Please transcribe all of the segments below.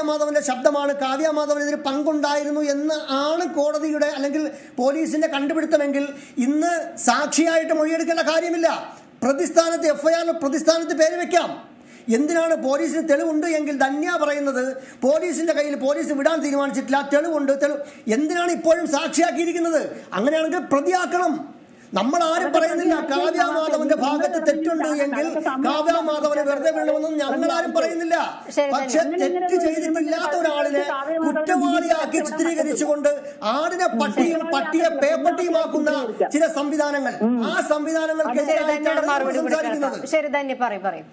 കാവ്യാമാധവന്റെ ശബ്ദമാണ് കാവ്യാമാധവൻ ഇതിന് പങ്കുണ്ടായിരുന്നു എന്ന് ആണ് കോടതിയുടെ അല്ലെങ്കിൽ പോലീസിന്റെ കണ്ടുപിടുത്തമെങ്കിൽ ഇന്ന് സാക്ഷിയായിട്ട് മൊഴിയെടുക്കേണ്ട കാര്യമില്ല പ്രതിസ്ഥാനത്ത് എഫ്ഐആറിൽ പ്രതിസ്ഥാനത്ത് പേര് വെക്കാം എന്തിനാണ് പോലീസിന് തെളിവുണ്ട് എങ്കിൽ ധന്യ പറയുന്നത് പോലീസിന്റെ കയ്യിൽ പോലീസ് വിടാൻ തീരുമാനിച്ചിട്ടില്ല തെളിവുണ്ട് തെളിവ് എന്തിനാണ് ഇപ്പോഴും സാക്ഷിയാക്കിയിരിക്കുന്നത് അങ്ങനെയാണെങ്കിൽ പ്രതിയാക്കണം നമ്മൾ ആരും പറയുന്നില്ല കാവ്യാമാധവന്റെ ഭാഗത്ത് തെറ്റുണ്ട് എങ്കിൽ കാവ്യാമാധവനെ വെറുതെ വിടണമെന്നും ഞങ്ങൾ ആരും പറയുന്നില്ല ശരി, പക്ഷെ തെറ്റ് ചെയ്തിട്ടില്ലാത്ത ഒരാളിനെ കുറ്റവാളിയാക്കി ചിത്രീകരിച്ചുകൊണ്ട് ആടിനെ പട്ടിയും പട്ടിയെ പേപ്പട്ടിയുമാക്കുന്ന ചില സംവിധാനങ്ങൾ ആ അത് ശരി സംവിധാനങ്ങൾക്കെതിരായിട്ടാണ് ധന്യയുടെ നമ്മൾ മറുപടി കൂടി സംസാരിക്കുന്നത് കേൾക്കാം ശരി ധന്യ പറയും പറയും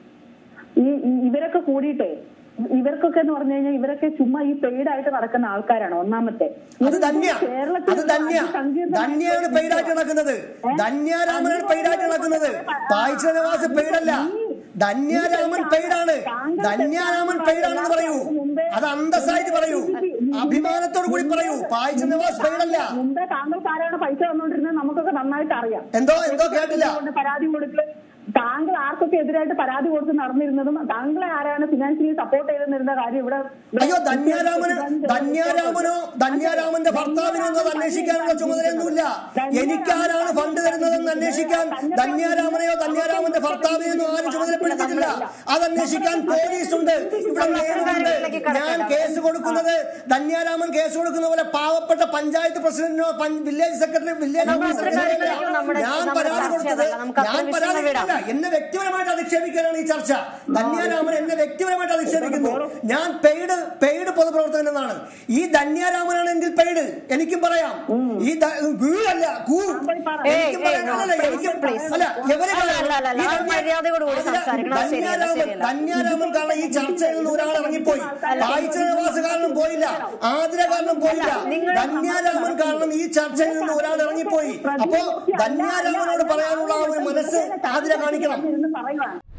ഈ ഈ ഇവരൊക്കെ കൂടിയിട്ടേ ഇവർക്കൊക്കെ എന്ന് പറഞ്ഞു കഴിഞ്ഞാൽ ഇവരൊക്കെ ചുമ്മാ ഈ പെയ്ഡ് ആയിട്ട് നടക്കുന്ന ആൾക്കാരാണ് ഒന്നാമത്തെ അത് ധന്യ കേരളത്തിൽ അത് ധന്യ അതിസങ്കീർണ്ണമായ ധന്യാണ് പെയ്ഡായിട്ട് നടക്കുന്നത് ധന്യാരാമനാണ് പെയ്ഡായിട്ട് നടക്കുന്നത് പായിച്ച നിവാസ് പെയ്ഡല്ല ധന്യാരാമൻ പെയ്ഡാണ് ധന്യാരാമൻ പെയ്ഡാണെന്ന് പറയൂ അത് അന്തസ്സായിട്ട് പറയൂ അഭിമാനത്തോടു കൂടി പറയൂ പായിച്ച നിവാസ് പെയ്ഡല്ല മുമ്പേ താങ്കൾക്ക് ആരാണ് പൈസ തന്നോണ്ടിരുന്നത് നമുക്കൊക്കെ നന്നായിട്ട് അറിയാം എന്തോ എന്തോ കേട്ടില്ല കൊണ്ട് പരാതി കൊടുക്കല് താങ്കൾ ആർക്കൊക്കെ എതിരായിട്ട് പരാതി കൊടുത്ത് നടന്നിരുന്നതും താങ്കളെ ആരാണ് ഫിനാൻഷ്യലി സപ്പോർട്ട് ചെയ്തിരുന്ന കാര്യം ഇവിടെ അയ്യോ ധന്യാരാമന് ധന്യാരാമനോ ധന്യാരാമന്റെ ഭർത്താവിനോ ഒന്നും അത് അന്വേഷിക്കാനുള്ള ചുമതലയൊന്നുമില്ല എനിക്കാരാണ് ഫണ്ട് തരുന്നതെന്ന് അന്വേഷിക്കാൻ ധന്യാരാമനെയോ ധന്യാരാമന്റെ ഭർത്താവിനെയോ ആരും ചുമതലപ്പെടുത്തിയിട്ടില്ല അത് അന്വേഷിക്കാൻ പോലീസുണ്ട് ഇവിടെ നേരിടുന്നുണ്ട് ഞാൻ കേസ് കൊടുക്കുന്നത് ധന്യാരാമൻ കേസ് കൊടുക്കുന്ന പോലെ പാവപ്പെട്ട പഞ്ചായത്ത് പ്രസിഡന്റിനോ പഞ്ച് വില്ലേജ് സെക്രട്ടറി വില്ലേജ് നമുക്ക് അത്ര ഓഫീസറിനോ കാര്യങ്ങളിലേക്ക് നമ്മുടെ- ഞാൻ നമ്മുടെ പരാതി ചർച്ച കൊടുത്തത് അതല്ല. നമുക്ക് അത്ര ഞാൻ വിഷയം പരാതി വിടാം. കൊടുത്തില്ല. എന്നെ വ്യക്തിപരമായിട്ട് അധിക്ഷേപിക്കാനാണ് ഈ ചർച്ച ധന്യാരാമൻ എന്നെ വ്യക്തിപരമായിട്ട് അധിക്ഷേപിക്കുന്നു ഞാൻ പെയ്ഡ് പെയ്ഡ് പൊതുപ്രവർത്തകൻ എന്നാണ് ഈ ധന്യാരാമനാണെങ്കിൽ പെയ്ഡ് എനിക്കും പറയാം ഈ ധ- ഗൂ അല്ല ഗൂ ഏയ്, എനിക്കും പറയാം. ഏയ്, അല്ലല്ല, please, എനിക്കും- please. അല്ല, എവരെ അല്ല, അല്ല, അല്ല, ഈ അത് ധന്യ- മര്യാദയോടുകൂടി അതിന് സംസാരിക്കണം. അത് ശരിയല്ല, ധന്യാരാമൻ ശരിയല്ല. ധന്യാരാമൻ കാരണം ഈ ചർച്ചയിൽ നിന്ന് ഒരാൾ ഇറങ്ങിപ്പോയി വായിച്ച നിവാസ് കാരണം പോയില്ല ആതിര കാരണം പോയില്ല നിങ്ങൾ- ധന്യാരാമൻ കാരണം ഈ ചർച്ചയിൽ നിന്ന് ഒരാൾ ഇറങ്ങിപ്പോയി അപ്പോ ധന്യാരാമനോട് പറയാനുള്ള ആ ഒരു മനസ്സ് ആതിര കാണിക്കണം ഇരുന്ന് പറയുവാണ്